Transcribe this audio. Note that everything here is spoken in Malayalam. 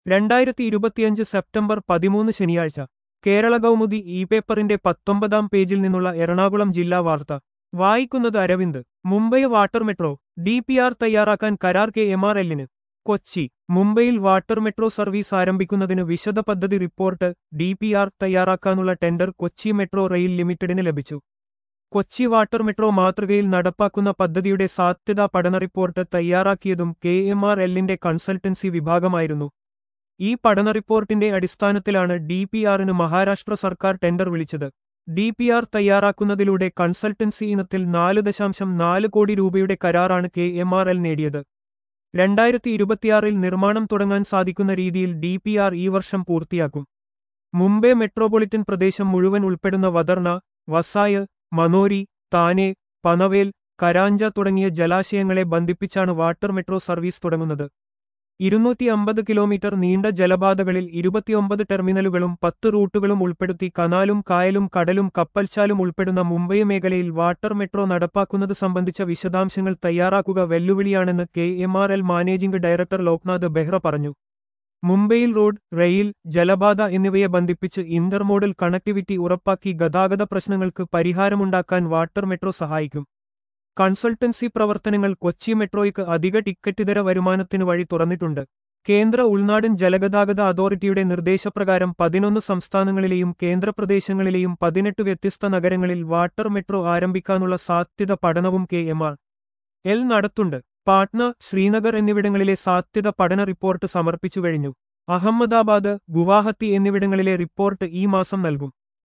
രണ്ടായിരത്തി ഇരുപത്തിയഞ്ച് സെപ്റ്റംബർ പതിമൂന്ന് ശനിയാഴ്ച കേരള കൗമുദി ഇ പേപ്പറിന്റെ പത്തൊമ്പതാം പേജിൽ നിന്നുള്ള എറണാകുളം ജില്ലാ വാർത്ത വായിക്കുന്നത് Aravind Mumbai water metro D P R തയ്യാറാക്കാൻ കരാർ കെ എം ആർ എല്ലിന് കൊച്ചി മുംബൈയിൽ വാട്ടർ മെട്രോ സർവീസ് ആരംഭിക്കുന്നതിന് വിശദ പദ്ധതി റിപ്പോർട്ട് ഡി പി ആർ തയ്യാറാക്കാനുള്ള ടെൻഡർ കൊച്ചി മെട്രോ റെയിൽ ലിമിറ്റഡിന് ലഭിച്ചു കൊച്ചി വാട്ടർ മെട്രോ മാതൃകയിൽ നടപ്പാക്കുന്ന പദ്ധതിയുടെ സാധ്യതാ പഠന റിപ്പോർട്ട് തയ്യാറാക്കിയതും കെ എം ആർ എല്ലിന്റെ കൺസൾട്ടൻസി വിഭാഗമായിരുന്നു ഈ പഠന റിപ്പോർട്ടിന്റെ അടിസ്ഥാനത്തിലാണ് ഡി പി ആറിന് മഹാരാഷ്ട്ര സർക്കാർ ടെൻഡർ വിളിച്ചത് ഡി പി ആർ തയ്യാറാക്കുന്നതിലൂടെ കൺസൾട്ടൻസി ഇനത്തിൽ നാല് ദശാംശം നാല് കോടി രൂപയുടെ കരാറാണ് കെ എം ആർ എൽ നേടിയത് രണ്ടായിരത്തി ഇരുപത്തിയാറിൽ നിർമ്മാണം തുടങ്ങാൻ സാധിക്കുന്ന രീതിയിൽ ഡി പി ആർ ഈ വർഷം പൂർത്തിയാക്കും മുംബൈ മെട്രോപൊളിറ്റൻ പ്രദേശം മുഴുവൻ ഉൾപ്പെടുന്ന വദർണ വസായ് മനോരി താനെ പനവേൽ കരാഞ്ച തുടങ്ങിയ ജലാശയങ്ങളെ ബന്ധിപ്പിച്ചാണ് വാട്ടർ മെട്രോ സർവീസ് തുടങ്ങുന്നത് ഇരുന്നൂറ്റി അമ്പത് കിലോമീറ്റർ നീണ്ട ജലപാതകളിൽ ഇരുപത്തിയൊമ്പത് ടെർമിനലുകളും പത്ത് റൂട്ടുകളും ഉൾപ്പെടുത്തി കനാലും കായലും കടലും കപ്പൽച്ചാലും ഉൾപ്പെടുന്ന മുംബൈ മേഖലയിൽ വാട്ടർ മെട്രോ നടപ്പാക്കുന്നത് സംബന്ധിച്ച വിശദാംശങ്ങൾ തയ്യാറാക്കുക വെല്ലുവിളിയാണെന്ന് K M R L managing director Loknath Behera പറഞ്ഞു മുംബൈയിൽ റോഡ് റെയിൽ ജലപാത എന്നിവയെ ബന്ധിപ്പിച്ച് ഇന്റർമോഡൽ കണക്ടിവിറ്റി ഉറപ്പാക്കി ഗതാഗത പ്രശ്നങ്ങൾക്ക് പരിഹാരമുണ്ടാക്കാൻ വാട്ടർ മെട്രോ സഹായിക്കും കൺസൾട്ടൻസി പ്രവർത്തനങ്ങൾ കൊച്ചി മെട്രോയ്ക്ക് അധിക ടിക്കറ്റ് ഇതര വരുമാനത്തിന് വഴി തുറന്നിട്ടുണ്ട് കേന്ദ്ര ഉൾനാടൻ ജലഗതാഗത അതോറിറ്റിയുടെ നിർദ്ദേശപ്രകാരം പതിനൊന്ന് സംസ്ഥാനങ്ങളിലെയും കേന്ദ്രപ്രദേശങ്ങളിലെയും പതിനെട്ട് വ്യത്യസ്ത നഗരങ്ങളിൽ വാട്ടർ മെട്രോ ആരംഭിക്കാനുള്ള സാധ്യത പഠനവും കെ എം ആർ എൽ നടത്തുണ്ട് പാട്ന ശ്രീനഗർ എന്നിവിടങ്ങളിലെ സാധ്യത പഠന റിപ്പോർട്ട് സമർപ്പിച്ചു കഴിഞ്ഞു അഹമ്മദാബാദ് ഗുവാഹത്തി എന്നിവിടങ്ങളിലെ റിപ്പോർട്ട് ഈ മാസം നൽകും